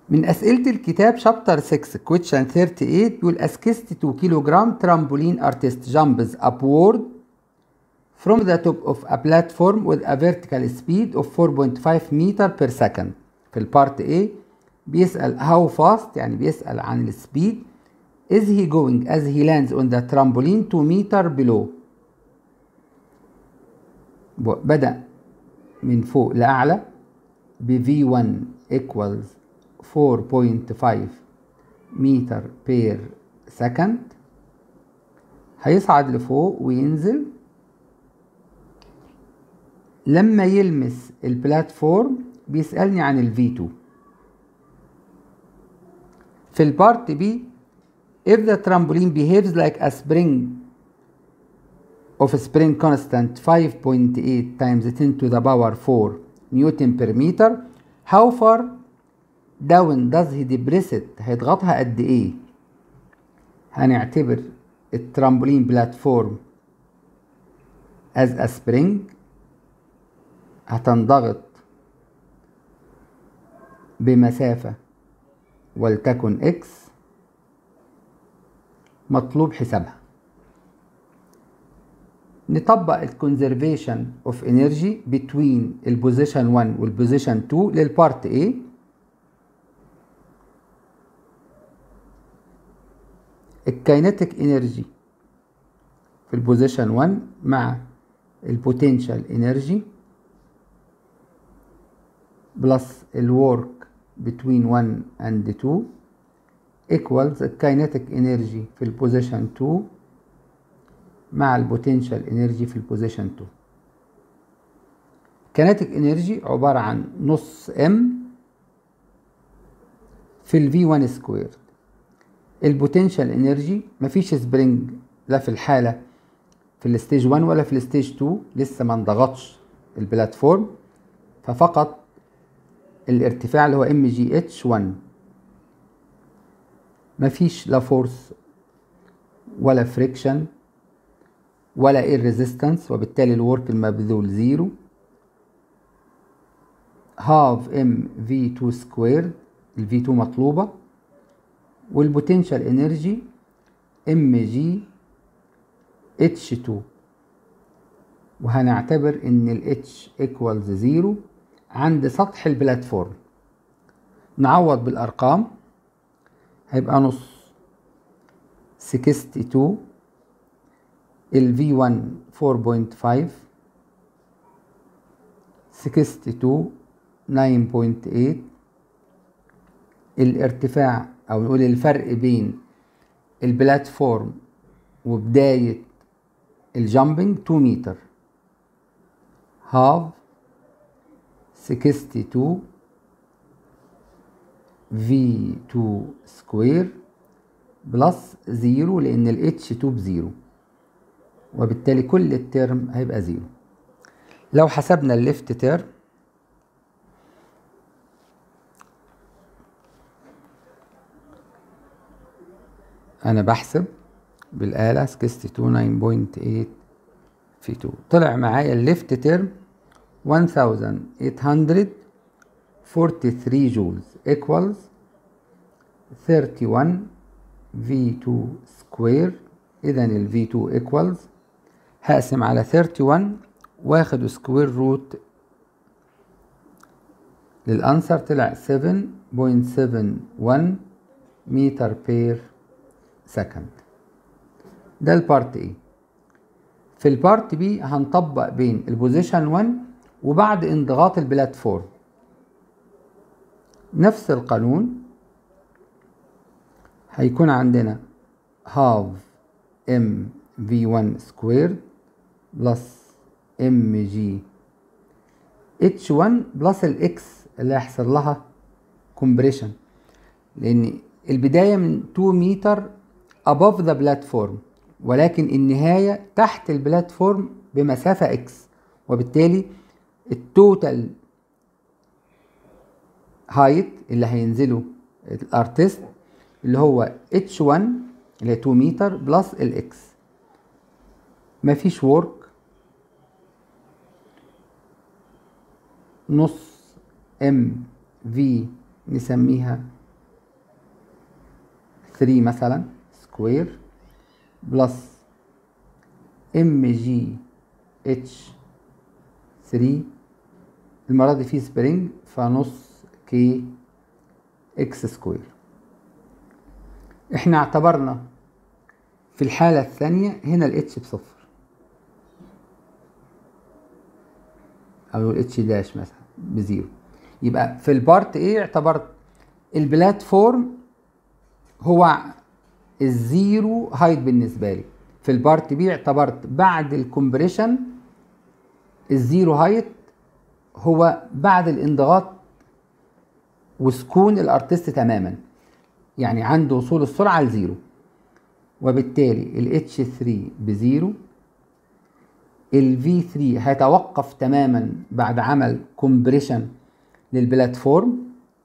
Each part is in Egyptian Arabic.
من أسئلة الكتاب شابتر 6 question 38 بيقول a 62 كيلوغرام trampoline artist jumps upward from the top of a platform with a vertical speed of 4.5 meter per second في البارت A بيسأل how fast يعني بيسأل عن السبيد is he going as he lands on the trampoline 2 meter below بدأ من فوق لأعلى ب V1 equals 4.5 متر بير سكند هيصعد لفوق وينزل لما يلمس البلاتفورم بيسألني عن ال V2 في البارت بي if the trampoline behaves like a spring of a spring constant 5.8 times 10 to the power 4 newton per meter how far down does he depress it هيضغطها قد ايه هنعتبر الترامبولين بلاتفورم as a spring هتنضغط بمسافة ولتكن x مطلوب حسابها نطبق الكونزرفيشن اوف انرجي بتوين البوزيشن 1 والبوزيشن 2 للبارت A الكاينتيك انرجي في البوزيشن 1 مع البوتنشال انرجي بلس الورك between 1 and 2 equals الكاينتيك انرجي في البوزيشن 2 مع البوتنشال انرجي في البوزيشن 2 كينيتيك انرجي عبارة عن نص ام في ال V1 سكوير البوتنشال انرجي مفيش سبرينج لا في الحالة في الستيج 1 ولا في الستيج 2 لسه ما انضغطش البلاتفورم ففقط الارتفاع اللي هو ام جي اتش 1 مفيش لا فورس ولا فريكشن ولا ايه ريزيستنس وبالتالي الورك المبذول زيرو هاف ام في 2 سكوير الفي 2 مطلوبه والبوتنشال انرجي ام جي اتش 2 وهنعتبر ان ال اتش ايكوالز زيرو عند سطح البلاتفورم نعوض بالارقام هيبقى نص 62 ال V1 4.5 62 9.8 الارتفاع او نقول الفرق بين البلاتفورم وبداية الجامبنج 2 متر هاف 62 V2 سكوير بلس زيرو لان ال H2 بزيرو وبالتالي كل الترم هيبقى زيرو لو حسبنا الليفت تيرم انا بحسب بالآلة 62 9.8 في 2 طلع معايا الليفت تيرم 1843 جولز equals 31 V2 سكوير اذا ال V2 equals هقسم على 31 واخد سكوير روت للانسر طلع 7.71 متر بير سكند ده البارت ايه في البارت بي هنطبق بين البوزيشن 1 وبعد انضغاط البلاتفورم نفس القانون هيكون عندنا هاف ام في 1 سكوير بلس ام جي اتش 1 بلس الاكس اللي هيحصل لها كومبريشن لان البدايه من 2 متر above the platform ولكن النهايه تحت البلاتفورم بمسافه اكس وبالتالي التوتال هايت اللي هينزله الارتست اللي هو اتش 1 اللي هي 2 متر بلس الاكس مفيش ورك نص ام في نسميها 3 مثلا سكوير بلس ام جي اتش 3 المرة دي في سبرينج فنص كي اكس سكوير احنا اعتبرنا في الحالة الثانية هنا الاتش بصفر او الاتش داش مثلا بزيرو يبقى في البارت ايه اعتبرت البلاتفورم هو الزيرو هايت بالنسبة لي في البارت بي اعتبرت بعد الكمبريشن الزيرو هايت هو بعد الانضغاط وسكون الارتست تماما يعني عنده وصول السرعة لزيرو وبالتالي ال H3 بزيرو ال V3 هيتوقف تماما بعد عمل كومبريشن للبلاتفورم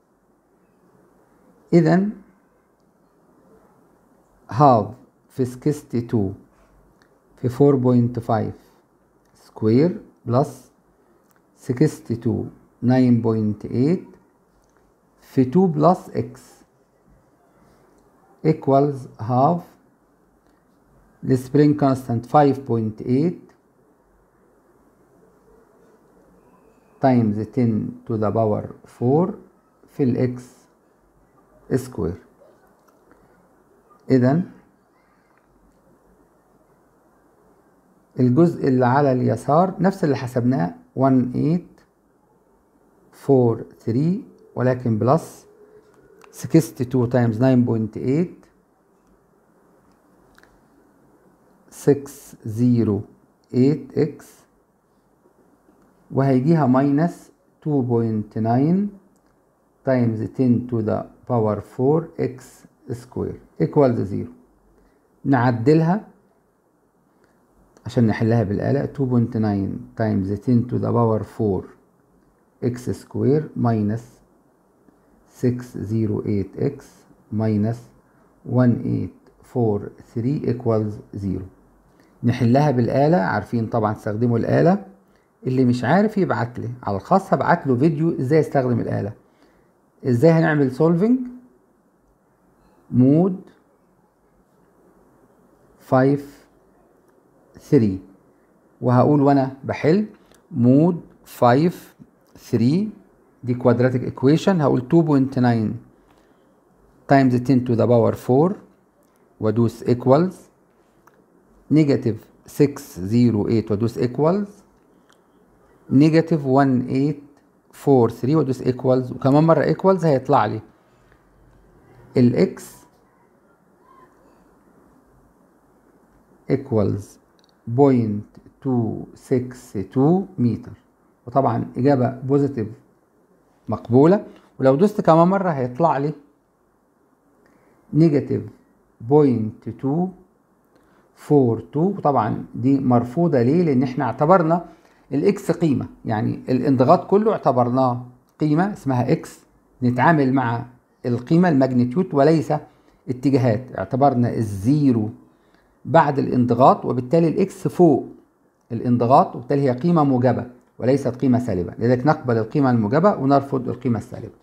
اذا هاف في 62 في 4.5 سكوير بلس 62 9.8 في 2 بلس x equals half السبرينج كونستانت 5.8 times 10 to the power 4 في الاكس سكوير اذا الجزء اللي على اليسار نفس اللي حسبناه 1843 ولكن بلس 62 times 9.8 608x وهيجيها ماينس 2.9 times 10 to the power 4 x square equals 0 نعدلها عشان نحلها بالآلة 2.9 times 10 to the power 4 x square minus 608x minus 1843 equals 0 نحلها بالآلة عارفين طبعا تستخدموا الآلة اللي مش عارف يبعت لي على الخاص هبعت له فيديو ازاي استخدم الآلة ازاي هنعمل سولفنج مود 5 3 وهقول وانا بحل مود 5 3 دي كوادراتيك ايكويشن هقول 2.9 times 10 to the power 4 وادوس equals نيجاتيف 608 وادوس equals نيجاتيف 1843 وادوس equals وكمان مرة equals هيطلع لي الاكس equals 0.262 متر وطبعا إجابة بوزيتيف مقبولة ولو دوست كمان مرة هيطلع لي نيجاتيف 0.242 وطبعا دي مرفوضة ليه؟ لأن احنا اعتبرنا الاكس قيمة يعني الانضغاط كله اعتبرناه قيمة اسمها اكس نتعامل مع القيمة الماجنتيود وليس اتجاهات اعتبرنا الزيرو بعد الانضغاط وبالتالي الاكس فوق الانضغاط وبالتالي هي قيمة موجبة وليست قيمة سالبة لذلك نقبل القيمة الموجبة ونرفض القيمة السالبة